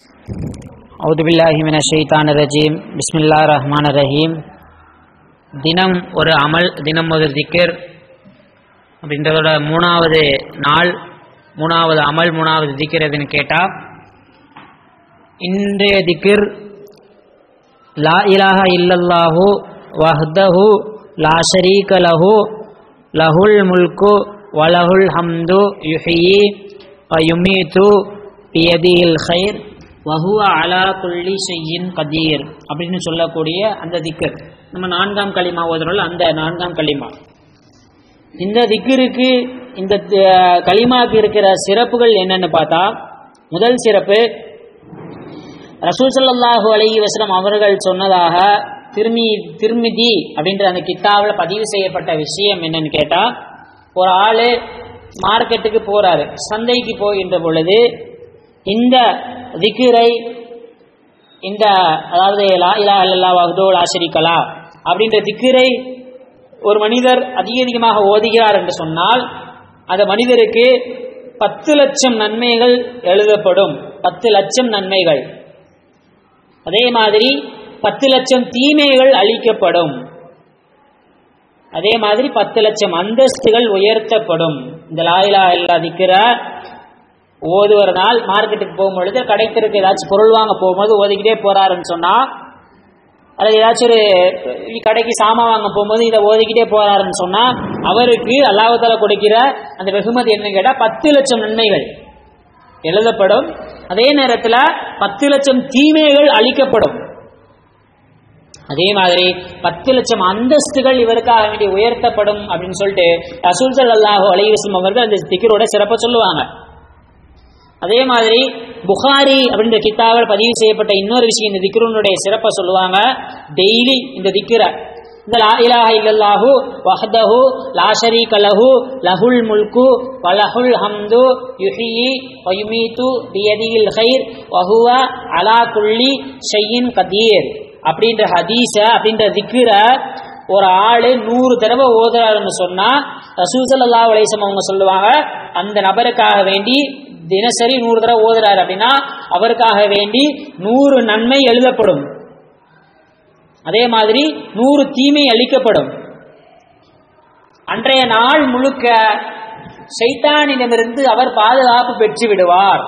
أعوذ بالله من الشيطان الرجيم بسم الله الرحمن الرحيم தினம் ஒரு அமல் தினம் ஒரு திக்கர் அப்படின்றதோட மூணாவது நாள் மூணாவது அமல் மூணாவது திக்கர் எதுன்னு கேட்டால் இன்றைய திக்கர் லா இலாஹ இல்லல்லாஹு வஹ்தஹு லா ஷரீக லஹு லஹுல் முல்கு வலஹுல் ஹம்து யுஹியி வயுமீத்து பியதில் ஹைர் வஹுவ அலா குல்லி ஷையின் கதீர் அப்படின்னு சொல்லக்கூடிய அந்த திக்கர் நம்ம நான்காம் களிமா ஓதுறோம் அந்த நான்காம் களிமா இந்த திக்கிற்கு இந்த அஹ், களிமாக்கு இருக்கிற சிறப்புகள் என்னன்னு பார்த்தா முதல் சிறப்பு ரசூல் ஸல்லல்லாஹு அலைஹி வஸல்லம் அவர்கள் சொன்னதாக திருமி திருமிதி அப்படின்ற அந்த கித்தாவில் பதிவு செய்யப்பட்ட விஷயம் என்னன்னு கேட்டா ஒரு ஆளு மார்க்கெட்டுக்கு போறாரு சந்தைக்கு போகின்ற பொழுது இந்த திக்கிரை இந்த அதாவது லா இலா இல்லல்லா வஹ்தோ லா ஷரீகலா அப்படின்ற திக்கிரை ஒரு மனிதர் அதிக அதிகமாக ஓதுகிறார் என்று சொன்னால் அந்த மனிதருக்கு பத்து லட்சம் நன்மைகள் எழுதப்படும் பத்து லட்சம் நன்மைகள் அதே மாதிரி பத்து லட்சம் தீமைகள் அளிக்கப்படும் அதே மாதிரி பத்து லட்சம் அந்தஸ்துகள் உயர்த்தப்படும் இந்த லாயிலா இல்லா திக்கிற ஓதுவதனால் மார்க்கெட்டுக்கு போகும்பொழுது கடைத்தருக்கு ஏதாச்சும் பொருள் வாங்க போகும்போது ஓதிக்கிட்டே போறாருன்னு சொன்னா அல்லது ஏதாச்சும் ஒரு கடைக்கு சாமான் வாங்க போகும்போது இதை ஓதிக்கிட்டே போறாருன்னு சொன்னா அவருக்கு அல்லாஹால கொடுக்கிற அந்த வெகுமதி என்னன்னு கேட்டா பத்து லட்சம் நன்மைகள் எழுதப்படும் அதே நேரத்துல பத்து லட்சம் தீமைகள் அளிக்கப்படும் அதே மாதிரி பத்து லட்சம் அந்தஸ்துகள் இவருக்காக வேண்டி உயர்த்தப்படும் அப்படின்னு சொல்லிட்டு ரசூல் ஸல்லல்லாஹு அலைஹி வஸல்லம் அவர்கள் அந்த திக்கரோட சிறப்பை சொல்லுவாங்க அதே மாதிரி புகாரி அப்படின்ற கித்தாவில் பதிவு செய்யப்பட்ட இன்னொரு விஷயம் இந்த திக்ருனுடைய சிறப்பை சொல்லுவாங்க டெய்லி இந்த திக்ர இந்த லா இலாஹ இல்லல்லாஹு வஹ்தஹு லா ஷரீக லஹு லஹுல் முல்கு வலஹுல் ஹம்து யுஹ்யி வ யுமீது பியதில் கைர் வஹுவ அலா குல்லி ஷையின் கதீர் அப்படின்ற ஹதீஸ அப்படின்ற திக்ர ஒரு ஆளு நூறு தடவை ஓதுறாருன்னு சொன்னா ரசூல் ஸல்லல்லாஹு அலைஹி வஸல்லம் அவங்க சொல்லுவாங்க அந்த நபருக்காக வேண்டி தினசரி நூறு தடவை ஓதுறாரு அப்படின்னா அவருக்காக வேண்டி நூறு நன்மை எழுதப்படும் அதே மாதிரி நூறு தீமை அளிக்கப்படும் அன்றைய நாள் முழுக்க சைத்தானிடமிருந்து அவர் பாதுகாப்பு பெற்று விடுவார்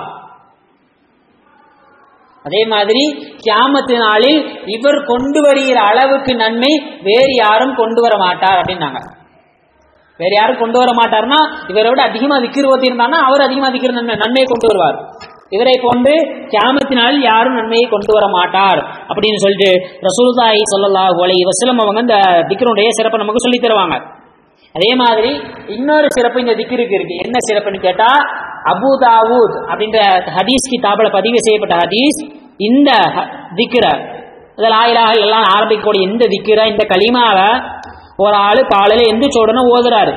அதே மாதிரி கியாமத்து நாளில் இவர் கொண்டு வருகிற அளவுக்கு நன்மை வேறு யாரும் கொண்டு வர மாட்டார் அப்படின்னாங்க வேற யாரும் கொண்டு வர மாட்டார்னா இவரை விட அதிகமா விக்கிர ஓத்தி இருந்தாங்கன்னா அவர் அதிகமா விக்கிற நன்மை நன்மையை கொண்டு வருவார் இவரை போன்று கியாமத்தினால் யாரும் நன்மையை கொண்டு வர மாட்டார் அப்படின்னு சொல்லிட்டு ரசூலுல்லாஹி ஸல்லல்லாஹு அலைஹி வஸல்லம் அவங்க இந்த திக்ருடைய சிறப்பை நமக்கு சொல்லி தருவாங்க அதே மாதிரி இன்னொரு சிறப்பு இந்த திக்ருக்கு இருக்கு என்ன சிறப்புன்னு கேட்டா அபு தாவூத் அப்படின்ற ஹதீஸ் கிதாபில் பதிவு செய்யப்பட்ட ஹதீஸ் இந்த ஹ- திக்ர இதில் ஆயிலாக எல்லாம் ஆரம்பிக்கக்கூடிய இந்த திக்ர இந்த களிமாவை ஒரு ஆளு காலையில எந்திரிச்ச உடனே ஓதுறாரு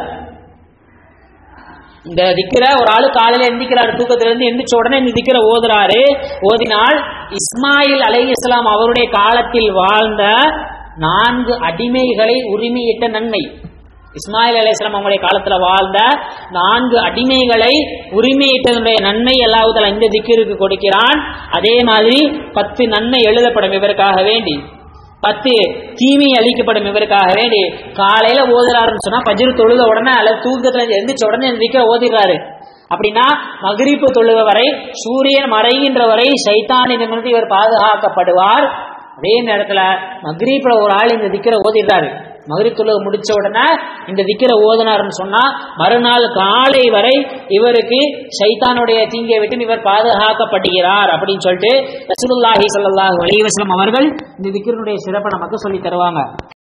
இந்த திக்கிற ஒரு ஆளு காலையில எந்திக்கிறாரு தூக்கத்துல இருந்து எந்திரிச்ச உடனே இந்த திக்கிற ஓதுறாரு ஓதினால் இஸ்மாயில் அலை இஸ்லாம் அவருடைய காலத்தில் வாழ்ந்த நான்கு அடிமைகளை உரிமையிட்ட நன்மை இஸ்மாயில் அலை இஸ்லாம் அவங்களுடைய காலத்துல வாழ்ந்த நான்கு அடிமைகளை உரிமையிட்டதனுடைய நன்மை அல்லாஹுதலா இந்த திக்கிற்கு கொடுக்கிறான் அதே மாதிரி பத்து நன்மை எழுதப்படும் இவருக்காக வேண்டி பத்து தீமை அளிக்கப்படும் இவருக்காக வேண்டி காலையில ஓதுறாருன்னு சொன்னா பஜ்ரு தொழுத உடனே அல்லது தூக்கத்துல இருந்து எந்திரிச்ச உடனே எந்திரிக்க ஓதிடுறாரு அப்படின்னா மகரிப்பு தொழுக வரை சூரியன் மறைகின்ற வரை சைத்தானிடமிருந்து இவர் பாதுகாக்கப்படுவார் அதே நேரத்துல மகரீப்ல ஒரு ஆள் இந்த திக்கரை ஓதிடுறாரு மகரிப் தொழுகை முடிச்ச உடனே இந்த திக்கரை ஓதினார்னு சொன்னா மறுநாள் காலை வரை இவருக்கு சைத்தானுடைய தீங்கியை விட்டு இவர் பாதுகாக்கப்படுகிறார் அப்படின்னு சொல்லிட்டு ரசூலுல்லாஹி ஸல்லல்லாஹு அலைஹி வஸல்லம் அவர்கள் இந்த திக்கருடைய சிறப்பை நமக்கு சொல்லி தருவாங்க